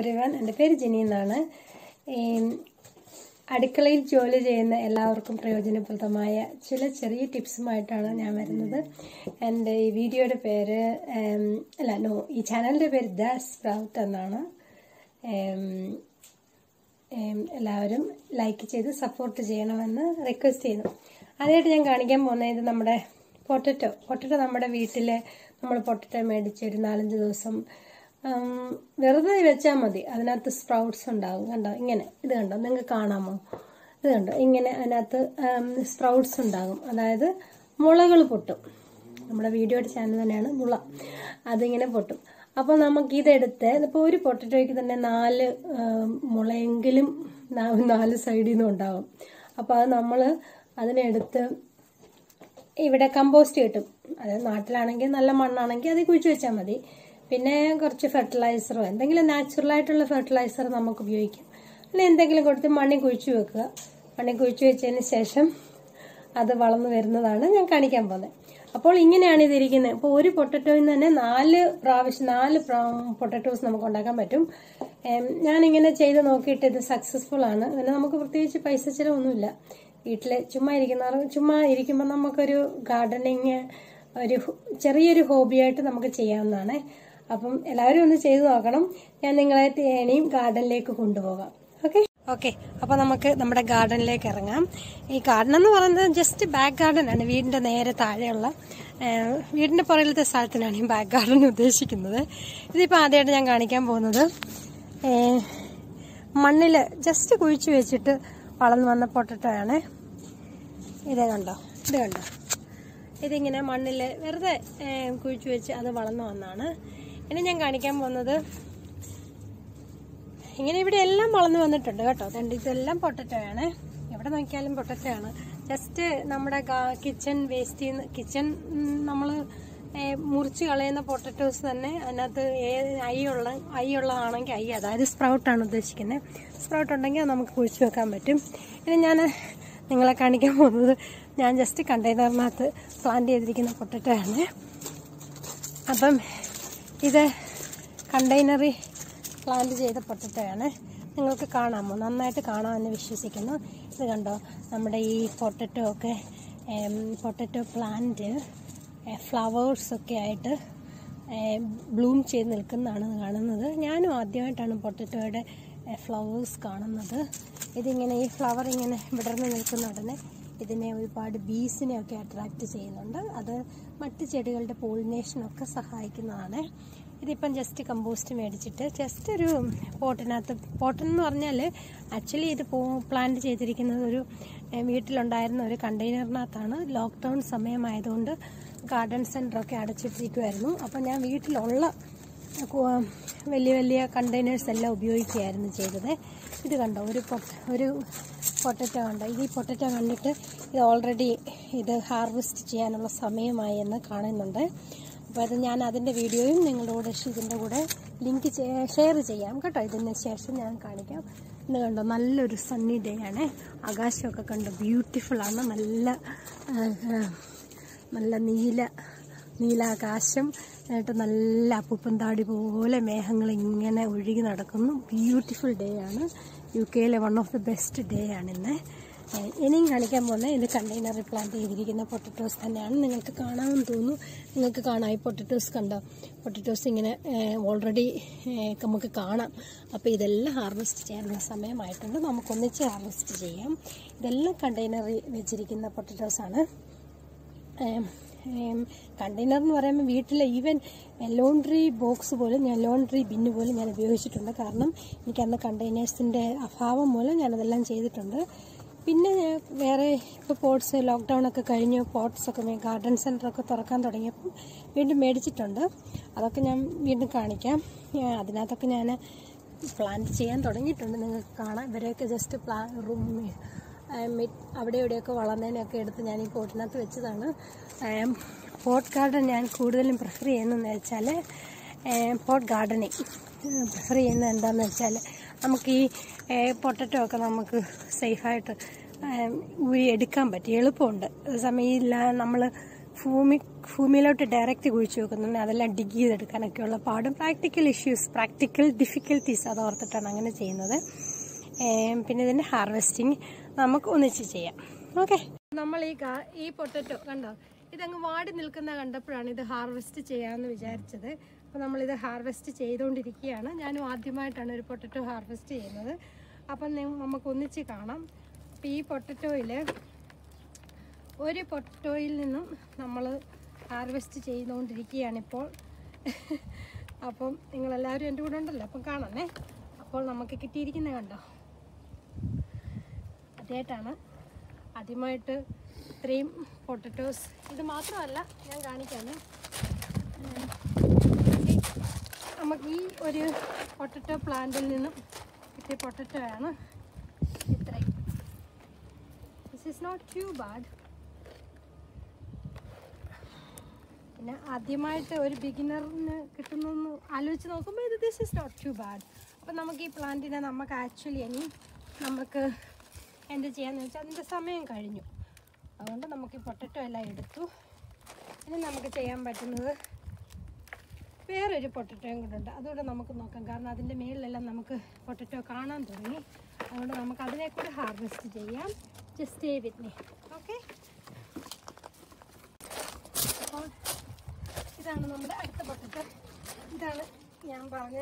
Every one എൻ്റെ പേര് ജിനി എന്നാണ് ഈ അടുക്കളയിൽ ജോലി ചെയ്യുന്ന എല്ലാവർക്കും പ്രയോജനപ്രദമായ ചില ചെറിയ ടിപ്സുമായിട്ടാണ് ഞാൻ വരുന്നത് എൻ്റെ ഈ വീഡിയോയുടെ പേര് ഉം, അല്ല നോ ഈ ചാനലിൻ്റെ പേര് ദ സ്പ്രൗട്ട് എന്നാണ് ഉം, ഉം, എല്ലാവരും ലൈക്ക് ചെയ്ത് സപ്പോർട്ട് ചെയ്യണമെന്ന് റിക്വസ്റ്റ് ചെയ്യുന്നു ആദ്യമായിട്ട് ഞാൻ കാണിക്കാൻ പോകുന്നത് ഇത് നമ്മുടെ പൊട്ടറ്റോ പൊട്ടറ്റോ നമ്മുടെ വീട്ടിൽ നമ്മൾ പൊട്ടറ്റോ മേടിച്ച് ഒരു നാലഞ്ച് ദിവസം ഉം, വെറുതെ വെച്ചാൽ മതി അതിനകത്ത് സ്പ്രൗട്ട്സ് ഉണ്ടാകും കണ്ടോ ഇങ്ങനെ ഇത് കണ്ടോ നിങ്ങൾക്ക് കാണാമോ ഇത് കണ്ടോ ഇങ്ങനെ അതിനകത്ത് സ്പ്രൗട്ട്സ് ഉണ്ടാകും അതായത് മുളകൾ പൊട്ടും നമ്മുടെ വീഡിയോയുടെ ചാനൽ തന്നെയാണ് മുള അതിങ്ങനെ പൊട്ടും അപ്പോൾ നമുക്ക് ഇതെടുത്ത് ഇപ്പോൾ ഒരു പൊട്ടറ്റോയ്ക്ക് തന്നെ നാല് ഉം, മുളയെങ്കിലും നാ- നാല് സൈഡിൽ നിന്നും ഉണ്ടാകും അപ്പോൾ അത് നമ്മൾ അതിനെടുത്ത് ഇവിടെ കമ്പോസ്റ്റ് കിട്ടും അത് നാട്ടിലാണെങ്കിൽ നല്ല മണ്ണാണെങ്കിൽ അത് കുഴിച്ചു വെച്ചാൽ മതി പിന്നെ കുറച്ച് ഫെർട്ടിലൈസറോ എന്തെങ്കിലും നാച്ചുറൽ ആയിട്ടുള്ള ഫെർട്ടിലൈസർ നമുക്ക് ഉപയോഗിക്കാം അല്ലെങ്കിൽ എന്തെങ്കിലും കൊടുത്ത് മണ്ണിൽ കുഴിച്ചു വെക്കുക മണ്ണിൽ കുഴിച്ചു വെച്ചതിന് ശേഷം അത് വളർന്നു വരുന്നതാണ് ഞാൻ കാണിക്കാൻ പോകുന്നത് അപ്പോൾ ഇങ്ങനെയാണ് ഇതിരിക്കുന്നത് അപ്പോൾ ഒരു പൊട്ടറ്റോയിൽ നിന്ന് തന്നെ നാല് പ്രാവശ്യം നാല് പൊട്ടറ്റോസ് നമുക്ക് ഉണ്ടാക്കാൻ പറ്റും ഏം, ഞാനിങ്ങനെ ചെയ്ത് നോക്കിയിട്ട് ഇത് സക്സസ്ഫുൾ ആണ് പിന്നെ നമുക്ക് പ്രത്യേകിച്ച് പൈസ ചിലവൊന്നുമില്ല വീട്ടിൽ ചുമ്മാ ഇരിക്കുന്നവർ ചുമ്മാ ഇരിക്കുമ്പോൾ നമുക്കൊരു ഗാർഡനിങ് ഒരു ഹോ- ചെറിയൊരു ഹോബിയായിട്ട് നമുക്ക് ചെയ്യാവുന്നതാണ് അപ്പം എല്ലാവരും ഒന്ന് ചെയ്തു നോക്കണം ഞാൻ നിങ്ങളെ ഇനിയും ഗാർഡനിലേക്ക് കൊണ്ടുപോകാം ഓക്കെ ഓക്കെ അപ്പോൾ നമുക്ക് നമ്മുടെ ഗാർഡനിലേക്ക് ഇറങ്ങാം ഈ ഗാർഡൻ എന്ന് പറയുന്നത് ജസ്റ്റ് ബാക്ക് ഗാർഡൻ ആണ് വീടിന്റെ നേരെ താഴെയുള്ള ആ, വീടിന്റെ പുറകിലത്തെ സ്ഥലത്തിനാണ് ഈ ബാക്ക് ഗാർഡൻ ഉദ്ദേശിക്കുന്നത് ഇതിപ്പോൾ ആദ്യമായിട്ട് ഞാൻ കാണിക്കാൻ പോകുന്നത് മണ്ണിൽ ജസ്റ്റ് കുഴിച്ചു വെച്ചിട്ട് വളർന്നു വന്ന പൊട്ടറ്റോ ആണ് ഇത് കണ്ടോ ഇത് കണ്ടോ ഇതിങ്ങനെ മണ്ണിൽ വെറുതെ ഏ, കുഴിച്ചു വെച്ച് അത് വളർന്നു വന്നാണ് ഇനി ഞാൻ കാണിക്കാൻ പോകുന്നത് ഇങ്ങനെ ഇവിടെ എല്ലാം വളർന്നു വന്നിട്ടുണ്ട് കേട്ടോ കണ്ട് ഇതെല്ലാം പൊട്ടറ്റോ ആണ് എവിടെ നോക്കിയാലും പൊട്ടറ്റോ ആണ് ജസ്റ്റ് നമ്മുടെ കിച്ചൺ വേസ്റ്റ് കിച്ചൺ നമ്മൾ മുറിച്ച് കളയുന്ന പൊട്ടറ്റോസ് തന്നെ അതിനകത്ത് ഏത് ഐയുള്ള ഐയുള്ളതാണെങ്കിൽ ഐ അതായത് സ്പ്രൗട്ടാണ് ഉദ്ദേശിക്കുന്നത് സ്പ്രൗട്ട് ഉണ്ടെങ്കിൽ അത് നമുക്ക് കുഴിച്ച് വെക്കാൻ പറ്റും ഇനി ഞാൻ നിങ്ങളെ കാണിക്കാൻ പോകുന്നത് ഞാൻ ജസ്റ്റ് കണ്ടെയ്നറിനകത്ത് പ്ലാന്റ് ചെയ്തിരിക്കുന്ന പൊട്ടറ്റോ ആണ് അപ്പം ഇത് കണ്ടെയ്നറി പ്ലാന്റ് ചെയ്ത പൊട്ടറ്റോ ആണ് നിങ്ങൾക്ക് കാണാമോ നന്നായിട്ട് കാണാമെന്ന് വിശ്വസിക്കുന്നു ഇത് കണ്ടോ നമ്മുടെ ഈ പൊട്ടറ്റോ ഒക്കെ പൊട്ടറ്റോ പ്ലാന്റ് ഫ്ലവേഴ്സ് ഒക്കെ ആയിട്ട് ബ്ലൂം ചെയ്ത് നിൽക്കുന്നതാണ് കാണുന്നത് ഞാനും ആദ്യമായിട്ടാണ് പൊട്ടറ്റോയുടെ ഫ്ലവേഴ്സ് കാണുന്നത് ഇതിങ്ങനെ ഈ ഫ്ലവർ ഇങ്ങനെ വിടർന്ന് നിൽക്കുന്ന ഉടനെ ഇതിനെ ഒരുപാട് ബീസിനെ ഒക്കെ അട്രാക്റ്റ് ചെയ്യുന്നുണ്ട് അത് മറ്റ് ചെടികളുടെ പോളിനേഷനൊക്കെ സഹായിക്കുന്നതാണ് ഇതിപ്പം ജസ്റ്റ് കമ്പോസ്റ്റ് മേടിച്ചിട്ട് ജസ്റ്റ് ഒരു പോട്ടിനകത്ത് പോട്ടൻ എന്ന് പറഞ്ഞാൽ ആക്ച്വലി ഇത് പോ പ്ലാന്റ് ചെയ്തിരിക്കുന്നത് ഒരു ഏ, വീട്ടിലുണ്ടായിരുന്ന ഒരു കണ്ടെയ്നറിനകത്താണ് ലോക്ക്ഡൗൺ സമയമായതുകൊണ്ട് ഗാർഡൻ സെൻ്ററൊക്കെ അടച്ചിട്ടിരിക്കുമായിരുന്നു അപ്പം ഞാൻ വീട്ടിലുള്ള കു- വലിയ വലിയ കണ്ടെയ്നേഴ്സ് എല്ലാം ഉപയോഗിക്കുകയായിരുന്നു ചെയ്തത് ഇത് കണ്ടോ ഒരു പൊട്ട ഒരു പൊട്ടറ്റോ കണ്ടോ ഇത് ഈ പൊട്ടറ്റോ കണ്ടിട്ട് ഇത് ഓൾറെഡി ഇത് ഹാർവെസ്റ്റ് ചെയ്യാനുള്ള സമയമായി എന്ന് കാണുന്നുണ്ട് അപ്പോൾ അത് ഞാൻ അതിൻ്റെ വീഡിയോയും നിങ്ങളോട് ഇതിൻ്റെ കൂടെ ലിങ്ക് ഷെയർ ചെയ്യാം കേട്ടോ ഇതിന് ശേഷം ഞാൻ കാണിക്കാം ഇന്ന് കണ്ടോ നല്ലൊരു സണ്ണി ഡേ ആണ് ആകാശമൊക്കെ കണ്ടോ ബ്യൂട്ടിഫുൾ ആണ് നല്ല ആ, ആ, നല്ല നീല നീലാകാശം എന്നിട്ട് നല്ല അപ്പൂപ്പൻ താടി പോലെ മേഘങ്ങൾ ഇങ്ങനെ ഒഴുകി നടക്കുന്നു ബ്യൂട്ടിഫുൾ ഡേ ആണ് യു കെയിലെ one of the best day ആണ് ഇന്ന് ഏഹ് ഇനിയും കാണിക്കാൻ പോകുന്നത് ഇത് കണ്ടെയ്നറിൽ പ്ലാന്റ് ചെയ്തിരിക്കുന്ന പൊട്ടറ്റോസ് തന്നെയാണ് നിങ്ങൾക്ക് കാണാമെന്ന് തോന്നുന്നു നിങ്ങൾക്ക് കാണാം ഈ പൊട്ടറ്റോസ് കണ്ടോ പൊട്ടറ്റോസ് ഇങ്ങനെ ഓൾറെഡി നമുക്ക് കാണാം അപ്പോൾ ഇതെല്ലാം ഹാർവെസ്റ്റ് ചെയ്യാനുള്ള സമയമായിട്ടുണ്ട് നമുക്കൊന്നിച്ച് ഹാർവെസ്റ്റ് ചെയ്യാം ഇതെല്ലാം കണ്ടെയ്നറിൽ വെച്ചിരിക്കുന്ന പൊട്ടറ്റോസാണ് കണ്ടെയ്നർ എന്ന് പറയുമ്പോൾ വീട്ടിലെ ഈവൻ ലോണ്ട്രി ബോക്സ് പോലും ഞാൻ ലോണ്ട്രി ബിന്ന് പോലും ഞാൻ ഉപയോഗിച്ചിട്ടുണ്ട് കാരണം എനിക്ക് അന്ന് കണ്ടെയ്നേഴ്സിൻ്റെ അഭാവം മൂലം ഞാനതെല്ലാം ചെയ്തിട്ടുണ്ട് പിന്നെ ഞാൻ വേറെ ഇപ്പോൾ പോട്ട്സ് ലോക്ക്ഡൗൺ ഒക്കെ കഴിഞ്ഞ് പോട്ട്സ് ഒക്കെ ഗാർഡൻ സെൻ്ററൊക്കെ തുറക്കാൻ തുടങ്ങിയപ്പം വീണ്ടും മേടിച്ചിട്ടുണ്ട് അതൊക്കെ ഞാൻ വീണ്ടും കാണിക്കാം ഞാൻ അതിനകത്തൊക്കെ ഞാൻ പ്ലാന്റ് ചെയ്യാൻ തുടങ്ങിയിട്ടുണ്ട് നിങ്ങൾക്ക് കാണാം ഇവരെയൊക്കെ ജസ്റ്റ് പ്ലാ റൂം അവിടെ ഇവിടെയൊക്കെ വളർന്നതിനൊക്കെ എടുത്ത് ഞാൻ ഈ പോട്ടിനകത്ത് വെച്ചതാണ് പോട്ട് ഗാർഡൻ ഞാൻ കൂടുതലും പ്രിഫർ ചെയ്യുന്നതെന്ന് വെച്ചാൽ പോട്ട് ഗാർഡനിങ് പ്രിഫർ ചെയ്യുന്നത് എന്താണെന്ന് വെച്ചാൽ നമുക്ക് ഈ പൊട്ടറ്റോ ഒക്കെ നമുക്ക് സേഫായിട്ട് ഊരി എടുക്കാൻ പറ്റും എളുപ്പമുണ്ട് അതേസമയം ഇല്ല നമ്മൾ ഭൂമി ഭൂമിയിലോട്ട് ഡയറക്റ്റ് കുഴിച്ചു വെക്കുന്നുണ്ട് അതെല്ലാം ഡിഗ് ചെയ്തെടുക്കാനൊക്കെയുള്ള പാടും പ്രാക്ടിക്കൽ ഇഷ്യൂസ് പ്രാക്ടിക്കൽ ഡിഫിക്കൽട്ടീസ് അത് ഓർത്തിട്ടാണ് അങ്ങനെ ചെയ്യുന്നത് ഏം, പിന്നെ ഇതിന്റെ ഹാർവെസ്റ്റിംഗ് നമുക്ക് ഒന്നിച്ച് ചെയ്യാം ഓക്കെ നമ്മൾ ഈ ഗാ- ഈ പൊട്ടറ്റോ കണ്ടോ ഇതങ്ങ് വാടി നിൽക്കുന്ന കണ്ടപ്പോഴാണ് ഇത് ഹാർവെസ്റ്റ് ചെയ്യാമെന്ന് വിചാരിച്ചത് അപ്പോൾ നമ്മളിത് ഹാർവെസ്റ്റ് ചെയ്തുകൊണ്ടിരിക്കുകയാണ് ഞാനും ആദ്യമായിട്ടാണ് ഒരു പൊട്ടറ്റോ ഹാർവെസ്റ്റ് ചെയ്യുന്നത് അപ്പം നി- നമുക്ക് ഒന്നിച്ച് കാണാം അപ്പോൾ ഈ പൊട്ടറ്റോയിൽ ഒരു പൊട്ടറ്റോയിൽ നിന്നും നമ്മൾ ഹാർവെസ്റ്റ് ചെയ്തുകൊണ്ടിരിക്കുകയാണിപ്പോൾ അപ്പം നിങ്ങളെല്ലാവരും എൻ്റെ കൂടെ ഉണ്ടല്ലോ അപ്പം കാണണേ അപ്പോൾ നമുക്ക് കിട്ടിയിരിക്കുന്നത് കണ്ടോ ആദ്യമായിട്ടാണ് ആദ്യമായിട്ട് ഇത്രയും പൊട്ടറ്റോസ് ഇത് മാത്രമല്ല ഞാൻ കാണിക്കാണ് ഉം. ഈ നമുക്ക് ഈ ഒരു പൊട്ടറ്റോ പ്ലാന്റിൽ നിന്നും കിട്ടിയ പൊട്ടറ്റോ ആണ് ഇത്രയും this is not too bad പിന്നെ ആദ്യമായിട്ട് ഒരു ബിഗിനറിന് കിട്ടുന്നെന്ന് ആലോചിച്ച് നോക്കുമ്പോൾ ഇത് this is not too bad അപ്പം നമുക്ക് ഈ പ്ലാന്റിനെ നമുക്ക് ആക്ച്വലി ഇനി നമുക്ക് എന്ത് ചെയ്യാന്ന് വെച്ചാൽ അതിൻ്റെ സമയം കഴിഞ്ഞു അതുകൊണ്ട് നമുക്ക് ഈ പൊട്ടറ്റോ എല്ലാം എടുത്തു ഇനി നമുക്ക് ചെയ്യാൻ പറ്റുന്നത് വേറൊരു പൊട്ടറ്റോയും കൂടെ ഉണ്ട് അതുകൂടെ നമുക്ക് നോക്കാം കാരണം അതിൻ്റെ മേളിലെല്ലാം നമുക്ക് പൊട്ടറ്റോ കാണാൻ തുടങ്ങി അതുകൊണ്ട് നമുക്ക് അതിനെ കൂടെ ഹാർവെസ്റ്റ് ചെയ്യാം just stay with me okay അപ്പോൾ ഇതാണ് നമ്മുടെ അടുത്ത പൊട്ടറ്റോ ഇതാണ് ഞാൻ പറഞ്ഞ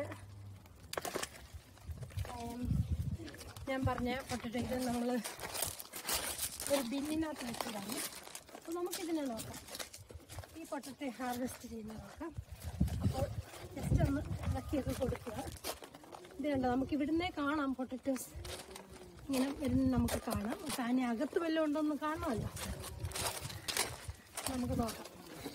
ഉം, ഞാൻ പറഞ്ഞ പൊട്ടറ്റോ ഇത് നമ്മൾ ഒരു ബിന്നിനകത്ത് വെച്ചതാണ് അപ്പോൾ നമുക്കിതിനെ നോക്കാം ഈ പൊട്ടറ്റോ ഹാർവെസ്റ്റ് ചെയ്യുന്നത് നോക്കാം അപ്പോൾ ജസ്റ്റ് ഒന്ന് ഇളക്കിയൊക്കെ കൊടുക്കുക ഇത് കണ്ടോ നമുക്ക് ഇവിടുന്നേ കാണാം പൊട്ടറ്റോസ് ഇങ്ങനെ വരുന്ന നമുക്ക് കാണാം പക്ഷെ അതിന് അകത്ത് വല്ലതും ഉണ്ടോ എന്ന് കാണാമല്ലോ നമുക്ക് നോക്കാം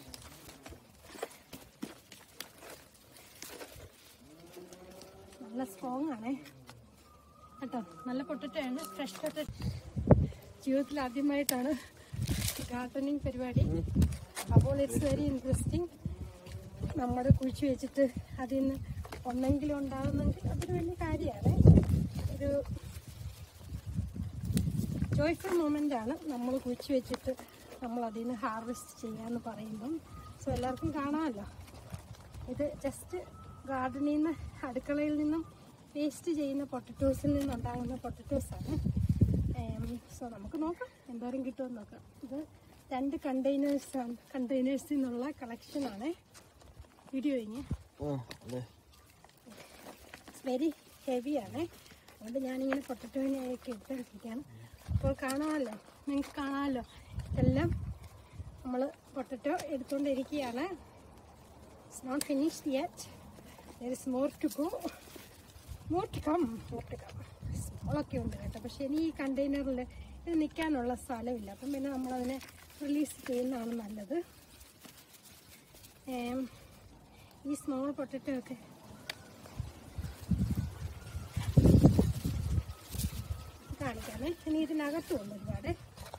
നല്ല സ്ട്രോങ് ആണേ കേട്ടോ നല്ല പൊട്ടറ്റോ ആണ് ഫ്രഷ് പൊട്ടറ്റോ ജീവിതത്തിൽ ആദ്യമായിട്ടാണ് ഗാർഡനിങ് പരിപാടി അപ്പോൾ ഇറ്റ്സ് വെരി ഇൻട്രസ്റ്റിംഗ് നമ്മൾ കുഴിച്ചു വെച്ചിട്ട് അതിൽ നിന്ന് ഒന്നെങ്കിലും ഉണ്ടാകുന്നെങ്കിൽ അതൊരു വലിയ കാര്യമാണ് ഒരു ജോയ്ഫുൾ മൊമെൻ്റ് ആണ് നമ്മൾ കുഴിച്ചു വെച്ചിട്ട് നമ്മൾ അതിൽ നിന്ന് ഹാർവെസ്റ്റ് ചെയ്യാന്ന് പറയുമ്പം സോ എല്ലാവർക്കും കാണാമല്ലോ ഇത് ജസ്റ്റ് ഗാർഡനിൽ നിന്ന് അടുക്കളയിൽ നിന്നും വേസ്റ്റ് ചെയ്യുന്ന പൊട്ടറ്റോസിൽ നിന്നുണ്ടാകുന്ന പൊട്ടറ്റോസാണ് സോ നമുക്ക് നോക്കാം എന്തോരം കിട്ടുമെന്ന് നോക്കാം ഇത് രണ്ട് കണ്ടെയ്നേഴ്സാണ് കണ്ടെയ്നേഴ്സിൽ നിന്നുള്ള കളക്ഷനാണ് വീഡിയോ കഴിഞ്ഞ് ആ അതെ വെരി ഹെവിയാണ് അതുകൊണ്ട് ഞാനിങ്ങനെ പൊട്ടറ്റോനെയൊക്കെ എടുത്തിരിക്കുകയാണ് അപ്പോൾ കാണാമല്ലോ നിങ്ങൾക്ക് കാണാമല്ലോ ഇതെല്ലാം നമ്മൾ പൊട്ടറ്റോ എടുത്തുകൊണ്ടിരിക്കുകയാണ് it's not finished yet there is more to go more to come more to come സ്മോളൊക്കെ ഉണ്ട് കേട്ടോ പക്ഷേ ഇനി ഈ കണ്ടെയ്നറിൽ ഇത് നിൽക്കാനുള്ള സ്ഥലമില്ല അപ്പം പിന്നെ നമ്മളതിനെ റിലീസ് ചെയ്യുന്നതാണ് നല്ലത് ഏം, ഈ സ്മോൾ പൊട്ടറ്റോ ഒക്കെ കാണിക്കാമേ ഇനി ഇതിനകത്തും ഉണ്ട് ഒരുപാട്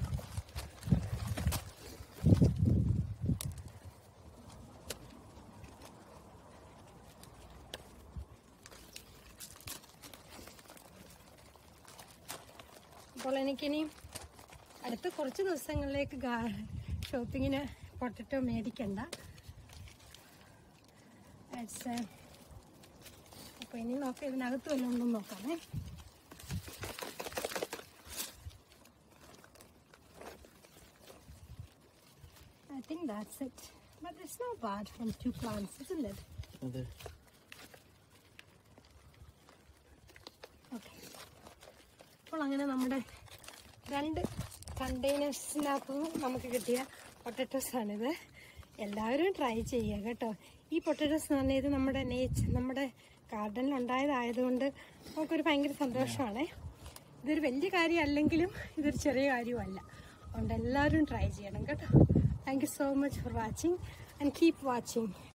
അപ്പോൾ എനിക്കിനി അടുത്ത കുറച്ച് ദിവസങ്ങളിലേക്ക് ഷോപ്പിങ്ങിന് പൊട്ടറ്റോ മേടിക്കണ്ട ഇറ്റ്സ് അപ്പോൾ ഇനി നോക്കാം ഇതിനകത്ത് വല്ലതും ഒന്നും നോക്കാമേ I think that's it. But it's not bad from two plants, isn't it? അതെ ഓക്കെ അപ്പോൾ അങ്ങനെ നമ്മുടെ രണ്ട് കണ്ടെയ്നേഴ്സിനകത്തു നമുക്ക് കിട്ടിയ പൊട്ടറ്റോസ് ആണിത് എല്ലാവരും ട്രൈ ചെയ്യുക കേട്ടോ ഈ പൊട്ടറ്റോസ് എന്ന് പറഞ്ഞാൽ ഇത് നമ്മുടെ നേച്ചർ നമ്മുടെ ഗാർഡനിൽ ഉണ്ടായതായതുകൊണ്ട് നമുക്കൊരു ഭയങ്കര സന്തോഷമാണ് ഇതൊരു വലിയ കാര്യമല്ലെങ്കിലും ഇതൊരു ചെറിയ കാര്യമല്ല അതുകൊണ്ട് എല്ലാവരും ട്രൈ ചെയ്യണം കേട്ടോ thank you so much for watching and keep watching